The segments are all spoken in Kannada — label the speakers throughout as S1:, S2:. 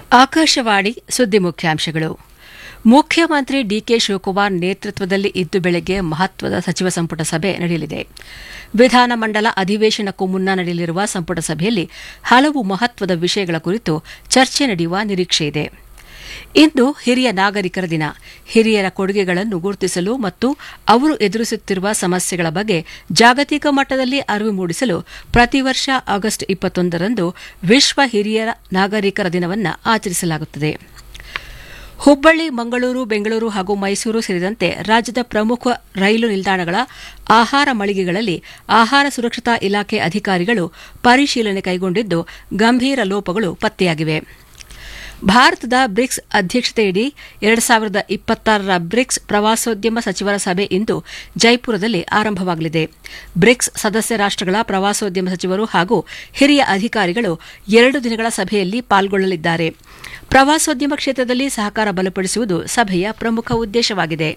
S1: ಆಕಾಶವಾಣಿ ಸುದ್ದಿ ಮುಖ್ಯಾಂಶಗಳು ಮುಖ್ಯಮಂತ್ರಿ ಡಿಕೆ ಶಿವಕುಮಾರ್ ನೇತೃತ್ವದಲ್ಲಿ ಇಂದು ಬೆಳಗ್ಗೆ ಮಹತ್ವದ ಸಚಿವ ಸಂಪುಟ ಸಭೆ ನಡೆಯಲಿದೆ ವಿಧಾನಮಂಡಲ ಅಧಿವೇಶನಕ್ಕೂ ಮುನ್ನ ನಡೆಯಲಿರುವ ಸಂಪುಟ ಸಭೆಯಲ್ಲಿ ಹಲವು ಮಹತ್ವದ ವಿಷಯಗಳ ಕುರಿತು ಚರ್ಚೆ ನಡೆಯುವ ನಿರೀಕ್ಷೆಯಿದೆ ಇಂದು ಹಿರಿಯ ನಾಗರಿಕರ ದಿನ ಹಿರಿಯರ ಕೊಡುಗೆಗಳನ್ನು ಗುರುತಿಸಲು ಮತ್ತು ಅವರು ಎದುರಿಸುತ್ತಿರುವ ಸಮಸ್ಯೆಗಳ ಬಗ್ಗೆ ಜಾಗತಿಕ ಮಟ್ಟದಲ್ಲಿ ಅರಿವು ಮೂಡಿಸಲು ಪ್ರತಿ ವರ್ಷ ಆಗಸ್ಟ್ ಇಪ್ಪತ್ತೊಂದರಂದು ವಿಶ್ವ ಹಿರಿಯರ ನಾಗರಿಕರ ದಿನವನ್ನು ಆಚರಿಸಲಾಗುತ್ತದೆ ಹುಬ್ಬಳ್ಳಿ ಮಂಗಳೂರು ಬೆಂಗಳೂರು ಹಾಗೂ ಮೈಸೂರು ಸೇರಿದಂತೆ ರಾಜ್ಯದ ಪ್ರಮುಖ ರೈಲು ನಿಲ್ದಾಣಗಳ ಆಹಾರ ಮಳಿಗೆಗಳಲ್ಲಿ ಆಹಾರ ಸುರಕ್ಷತಾ ಇಲಾಖೆ ಅಧಿಕಾರಿಗಳು ಪರಿಶೀಲನೆ ಕೈಗೊಂಡಿದ್ದು ಗಂಭೀರ ಲೋಪಗಳು ಪತ್ತೆಯಾಗಿವೆ ಭಾರತದ ಬ್ರಿಕ್ಸ್ ಅಧ್ಯಕ್ಷತೆಯಡಿ ಎರಡು ಸಾವಿರದ ಇಪ್ಪತ್ತಾರರ ಬ್ರಿಕ್ಸ್ ಪ್ರವಾಸೋದ್ಯಮ ಸಚಿವರ ಸಭೆ ಇಂದು ಜೈಪುರದಲ್ಲಿ ಆರಂಭವಾಗಲಿದೆ ಬ್ರಿಕ್ಸ್ ಸದಸ್ಯ ರಾಷ್ಟಗಳ ಪ್ರವಾಸೋದ್ಯಮ ಸಚಿವರು ಹಾಗೂ ಹಿರಿಯ ಅಧಿಕಾರಿಗಳು ಎರಡು ದಿನಗಳ ಸಭೆಯಲ್ಲಿ ಪಾಲ್ಗೊಳ್ಳಲಿದ್ದಾರೆ ಪ್ರವಾಸೋದ್ಯಮ ಕ್ಷೇತ್ರದಲ್ಲಿ ಸಹಕಾರ ಬಲಪಡಿಸುವುದು ಸಭೆಯ ಪ್ರಮುಖ ಉದ್ದೇಶವಾಗಿದೆ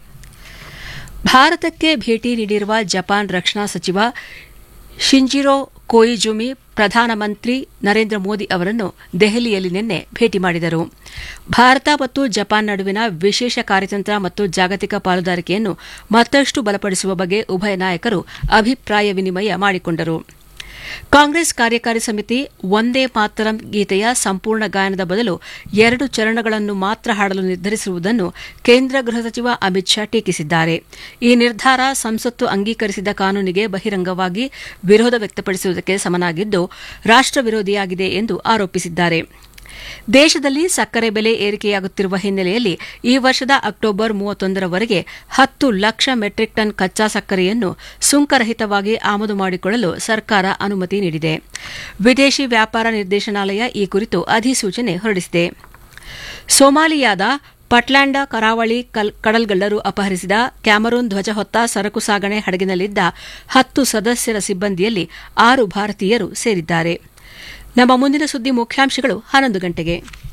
S1: ಭಾರತಕ್ಕೆ ಭೇಟಿ ನೀಡಿರುವ ಜಪಾನ್ ರಕ್ಷಣಾ ಸಚಿವ ಶಿಂಜಿರೋ ಕೋಯಿಜುಮಿ ಪ್ರಧಾನಮಂತ್ರಿ ನರೇಂದ್ರ ಮೋದಿ ಅವರನ್ನು ದೆಹಲಿಯಲ್ಲಿ ನಿನ್ನೆ ಭೇಟಿ ಮಾಡಿದರು ಭಾರತ ಮತ್ತು ಜಪಾನ್ ನಡುವಿನ ವಿಶೇಷ ಕಾರ್ಯತಂತ್ರ ಮತ್ತು ಜಾಗತಿಕ ಪಾಲುದಾರಿಕೆಯನ್ನು ಮತ್ತಷ್ಟು ಬಲಪಡಿಸುವ ಬಗ್ಗೆ ಉಭಯ ನಾಯಕರು ಅಭಿಪ್ರಾಯ ವಿನಿಮಯ ಮಾಡಿಕೊಂಡರು ಕಾಂಗ್ರೆಸ್ ಕಾರ್ಯಕಾರಿ ಸಮಿತಿ ಒಂದೇ ಮಾತರಂ ಗೀತೆಯ ಸಂಪೂರ್ಣ ಗಾಯನದ ಬದಲು ಎರಡು ಚರಣಗಳನ್ನು ಮಾತ್ರ ಹಾಡಲು ನಿರ್ಧರಿಸಿರುವುದನ್ನು ಕೇಂದ್ರ ಗೃಹ ಸಚಿವ ಅಮಿತ್ ಶಾ ಟೀಕಿಸಿದ್ದಾರೆ ಈ ನಿರ್ಧಾರ ಸಂಸತ್ತು ಅಂಗೀಕರಿಸಿದ ಕಾನೂನಿಗೆ ಬಹಿರಂಗವಾಗಿ ವಿರೋಧ ವ್ಯಕ್ತಪಡಿಸುವುದಕ್ಕೆ ಸಮನಾಗಿದ್ದು ರಾಷ್ಟ ವಿರೋಧಿಯಾಗಿದೆ ಎಂದು ಆರೋಪಿಸಿದ್ದಾರೆ ದೇಶದಲ್ಲಿ ಸಕ್ಕರೆ ಬೆಲೆ ಏರಿಕೆಯಾಗುತ್ತಿರುವ ಹಿನ್ನೆಲೆಯಲ್ಲಿ ಈ ವರ್ಷದ ಅಕ್ಟೋಬರ್ ಮೂವತ್ತೊಂದರವರೆಗೆ ಹತ್ತು ಲಕ್ಷ ಮೆಟ್ರಿಕ್ ಟನ್ ಕಚ್ಚಾ ಸಕ್ಕರೆಯನ್ನು ಸುಂಕರಹಿತವಾಗಿ ಆಮದು ಮಾಡಿಕೊಳ್ಳಲು ಸರ್ಕಾರ ಅನುಮತಿ ನೀಡಿದೆ ವಿದೇಶಿ ವ್ಯಾಪಾರ ನಿರ್ದೇಶನಾಲಯ ಈ ಕುರಿತು ಅಧಿಸೂಚನೆ ಹೊರಡಿಸಿದೆ ಸೊಮಾಲಿಯಾದ ಪಟ್ಲ್ಯಾಂಡ ಕರಾವಳಿ ಕಡಲ್ಗಳ್ಳರು ಅಪಹರಿಸಿದ ಕ್ಯಾಮರೂನ್ ಧ್ವಜ ಹೊತ್ತ ಸರಕು ಸಾಗಣೆ ಹಡಗಿನಲ್ಲಿದ್ದ ಹತ್ತು ಸದಸ್ಯರ ಸಿಬ್ಬಂದಿಯಲ್ಲಿ ಆರು ಭಾರತೀಯರು ಸೇರಿದ್ದಾರೆ ನಮ್ಮ ಮುಂದಿನ ಸುದ್ದಿ ಮುಖ್ಯಾಂಶಗಳು ಹನ್ನೊಂದು ಗಂಟೆಗೆ